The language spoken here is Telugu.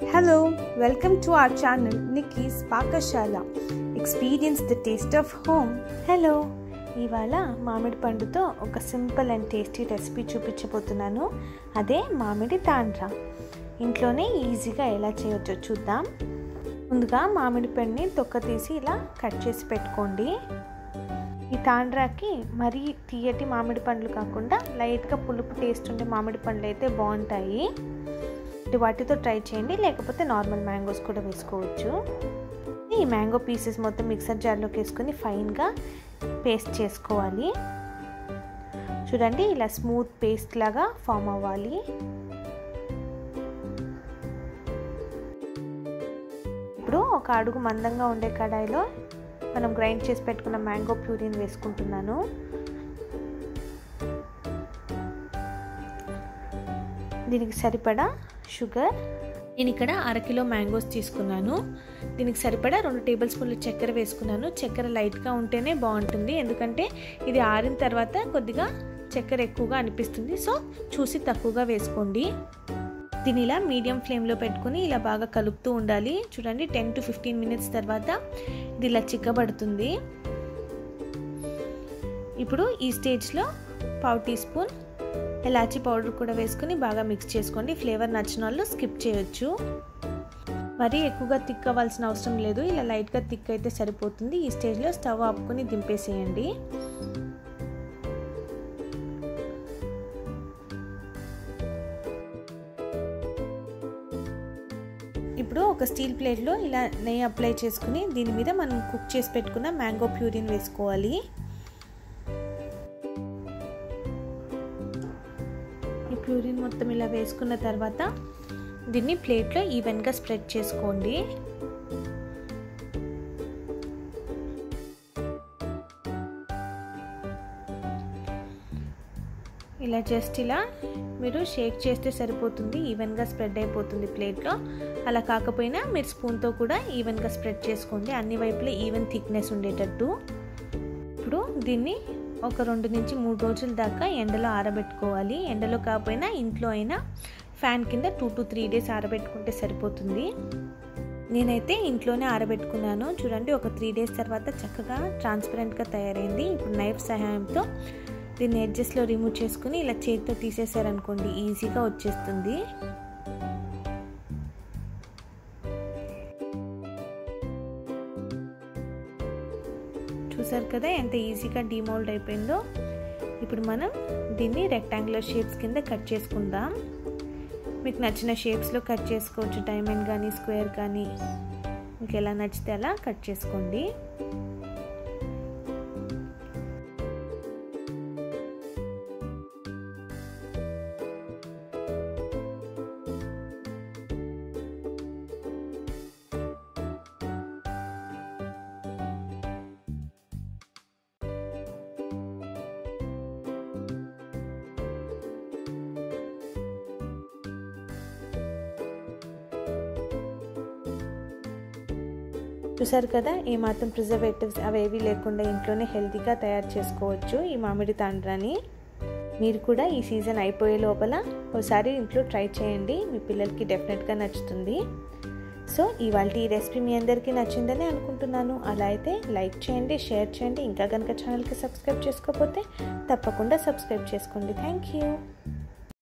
Hello, welcome to our channel Nikki's Pakashala. Experience the taste of home. Hello ఇవాళ మామిడి పండుతో ఒక సింపుల్ అండ్ టేస్టీ రెసిపీ చూపించబోతున్నాను అదే మామిడి తాండ్రా ఇంట్లోనే ఈజీగా ఎలా చేయొచ్చో చూద్దాం ముందుగా మామిడి పండుని తొక్క తీసి ఇలా కట్ చేసి పెట్టుకోండి ఈ తాండ్రాకి మరీ తీయటి మామిడి పండ్లు కాకుండా లైట్గా పులుపు టేస్ట్ ఉండే మామిడి పండ్లు అయితే బాగుంటాయి వాటితో ట్రై చేయండి లేకపోతే నార్మల్ మ్యాంగోస్ కూడా వేసుకోవచ్చు ఈ మ్యాంగో పీసెస్ మొత్తం మిక్సర్ జార్లోకి వేసుకొని ఫైన్గా పేస్ట్ చేసుకోవాలి చూడండి ఇలా స్మూత్ పేస్ట్ లాగా ఫామ్ అవ్వాలి ఇప్పుడు ఒక అడుగు మందంగా ఉండే కడాయిలో మనం గ్రైండ్ చేసి పెట్టుకున్న మ్యాంగో ప్యూరీని వేసుకుంటున్నాను దీనికి సరిపడా షుగర్ నేను ఇక్కడ అరకిలో మ్యాంగోస్ తీసుకున్నాను దీనికి సరిపడా రెండు టేబుల్ స్పూన్లు చక్కెర వేసుకున్నాను చక్కెర లైట్గా ఉంటేనే బాగుంటుంది ఎందుకంటే ఇది ఆరిన తర్వాత కొద్దిగా చక్కెర ఎక్కువగా అనిపిస్తుంది సో చూసి తక్కువగా వేసుకోండి దీని ఇలా మీడియం ఫ్లేమ్లో పెట్టుకుని ఇలా బాగా కలుపుతూ ఉండాలి చూడండి టెన్ టు ఫిఫ్టీన్ మినిట్స్ తర్వాత ఇది ఇలా చిక్కబడుతుంది ఇప్పుడు ఈ స్టేజ్లో పావు టీ స్పూన్ ఎలాచీ పౌడర్ కూడా వేసుకుని బాగా మిక్స్ చేసుకోండి ఫ్లేవర్ నచ్చిన వాళ్ళు స్కిప్ చేయొచ్చు మరీ ఎక్కువగా థిక్ అవ్వాల్సిన అవసరం లేదు ఇలా లైట్గా థిక్ అయితే సరిపోతుంది ఈ స్టేజ్లో స్టవ్ ఆపుకొని దింపేసేయండి ఇప్పుడు ఒక స్టీల్ ప్లేట్లో ఇలా నెయ్యి అప్లై చేసుకుని దీని మీద మనం కుక్ చేసి పెట్టుకున్న మ్యాంగో ప్యూరిన్ వేసుకోవాలి ఈ ప్యూరిన్ మొత్తం ఇలా వేసుకున్న తర్వాత దీన్ని ప్లేట్లో ఈవెన్గా స్ప్రెడ్ చేసుకోండి ఇలా జస్ట్ ఇలా మీరు షేక్ చేస్తే సరిపోతుంది ఈవెన్గా స్ప్రెడ్ అయిపోతుంది ప్లేట్లో అలా కాకపోయినా మీరు స్పూన్తో కూడా ఈవెన్గా స్ప్రెడ్ చేసుకోండి అన్ని వైపులా ఈవెన్ థిక్నెస్ ఉండేటట్టు ఇప్పుడు దీన్ని ఒక రెండు నుంచి మూడు రోజుల దాకా ఎండలో ఆరబెట్టుకోవాలి ఎండలో కాకపోయినా ఇంట్లో అయినా ఫ్యాన్ కింద టూ టు త్రీ డేస్ ఆరబెట్టుకుంటే సరిపోతుంది నేనైతే ఇంట్లోనే ఆరబెట్టుకున్నాను చూడండి ఒక త్రీ డేస్ తర్వాత చక్కగా ట్రాన్స్పరెంట్గా తయారైంది ఇప్పుడు నైఫ్ సహాయంతో దీన్ని ఎడ్జెస్లో రిమూవ్ చేసుకుని ఇలా చేతితో తీసేసారనుకోండి ఈజీగా వచ్చేస్తుంది చూసారు కదా ఎంత ఈజీగా డిమోల్డ్ అయిపోయిందో ఇప్పుడు మనం దీన్ని రెక్టాంగులర్ షేప్స్ కింద కట్ చేసుకుందాం మీకు నచ్చిన షేప్స్లో కట్ చేసుకోవచ్చు డైమండ్ కానీ స్క్వేర్ కానీ మీకు ఎలా నచ్చితే అలా కట్ చేసుకోండి చూసారు కదా ఏమాత్రం ప్రిజర్వేటివ్స్ అవేవి లేకుండా ఇంట్లోనే హెల్తీగా తయారు చేసుకోవచ్చు ఈ మామిడి తాండ్రాని మీరు కూడా ఈ సీజన్ అయిపోయే లోపల ఒకసారి ఇంట్లో ట్రై చేయండి మీ పిల్లలకి డెఫినెట్గా నచ్చుతుంది సో ఇవాళ ఈ రెసిపీ మీ అందరికీ నచ్చిందని అనుకుంటున్నాను అలా అయితే లైక్ చేయండి షేర్ చేయండి ఇంకా కనుక ఛానల్కి సబ్స్క్రైబ్ చేసుకోకపోతే తప్పకుండా సబ్స్క్రైబ్ చేసుకోండి థ్యాంక్ యూ